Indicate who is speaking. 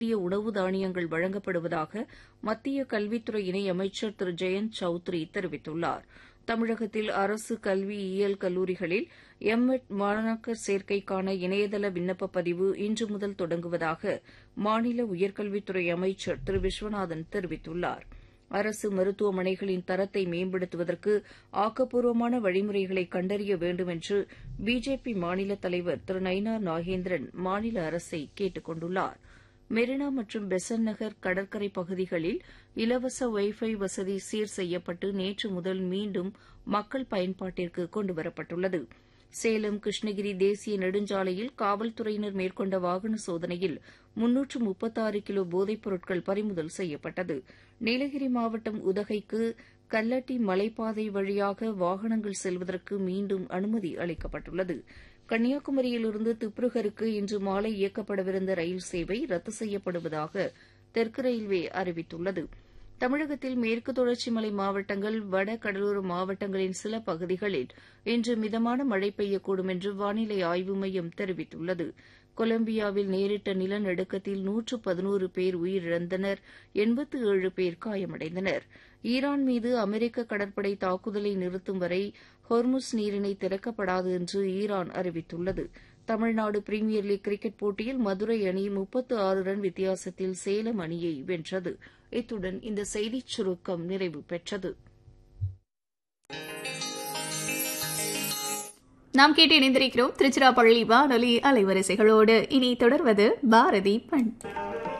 Speaker 1: மத்திய உணவு தானியங்கள் வழங்கப்படுவதாக மத்திய கல்வித்துறை இணையமைச்சர் திரு ஜெயந்த் சௌத்ரி தெரிவித்துள்ளார் தமிழகத்தில் அரசு கல்வியியல் கல்லூரிகளில் எம்எட் மாணாக்கர் சேர்க்கைக்கான இணையதள விண்ணப்ப பதிவு இன்று முதல் தொடங்குவதாக மாநில உயர்கல்வித்துறை அமைச்சர் திரு விஸ்வநாதன் தெரிவித்துள்ளார் அரசு மருத்துவமனைகளின் தரத்தை மேம்படுத்துவதற்கு ஆக்கப்பூர்வமான வழிமுறைகளை கண்டறிய வேண்டும் என்று பிஜேபி மாநில தலைவர் திரு நயினார் நாகேந்திரன் மாநில அரசை கேட்டுக் கொண்டுள்ளார் மெரினா மற்றும் பெசன்ட் நகர் கடற்கரை பகுதிகளில் இலவச ஒய்ஃபை வசதி சீர் செய்யப்பட்டு நேற்று முதல் மீண்டும் மக்கள் பயன்பாட்டிற்கு கொண்டுவரப்பட்டுள்ளது சேலம் கிருஷ்ணகிரி தேசிய நெடுஞ்சாலையில் காவல்துறையினர் மேற்கொண்ட வாகன சோதனையில் முன்னூற்று முப்பத்தாறு கிலோ போதைப் பொருட்கள் பறிமுதல் செய்யப்பட்டது நீலகிரி மாவட்டம் உதகைக்கு கல்லட்டி மலைப்பாதை வழியாக வாகனங்கள் செல்வதற்கு மீண்டும் அனுமதி அளிக்கப்பட்டுள்ளது கன்னியாகுமரியிலிருந்து திப்ருகருக்கு இன்று மாலை இயக்கப்படவிருந்த ரயில் சேவை ரத்து செய்யப்படுவதாக தெற்கு ரயில்வே அறிவித்துள்ளது தமிழகத்தில் மேற்கு தொடர்ச்சி மலை மாவட்டங்கள் வட கடலோர மாவட்டங்களின் சில பகுதிகளில் இன்று மிதமான மழை பெய்யக்கூடும் என்று வானிலை ஆய்வு மையம் தெரிவித்துள்ளது கொலம்பியாவில் நேரிட்ட நிலநடுக்கத்தில் நூற்று பதினோரு பேர் உயிரிழந்தனர் எண்பத்து ஏழு பேர் காயமடைந்தனர் ஈரான் மீது அமெரிக்க கடற்படை தாக்குதலை நிறுத்தும் வரை ஹொர்முஸ் நீரிணை திறக்கப்படாது என்று ஈரான் அறிவித்துள்ளது தமிழ்நாடு பிரீமியர் லீக் கிரிக்கெட் போட்டியில் மதுரை அணி முப்பத்து ஆறு ரன் வித்தியாசத்தில் சேலம் அணியை வென்றது இத்துடன் இந்த செய்திச் சுருக்கம் நிறைவு பெற்றது
Speaker 2: நாம் கேட்டு இணைந்திருக்கிறோம் திருச்சிராப்பள்ளி வானொலி அலைவரிசைகளோடு இனி தொடர்வது பாரதி பண்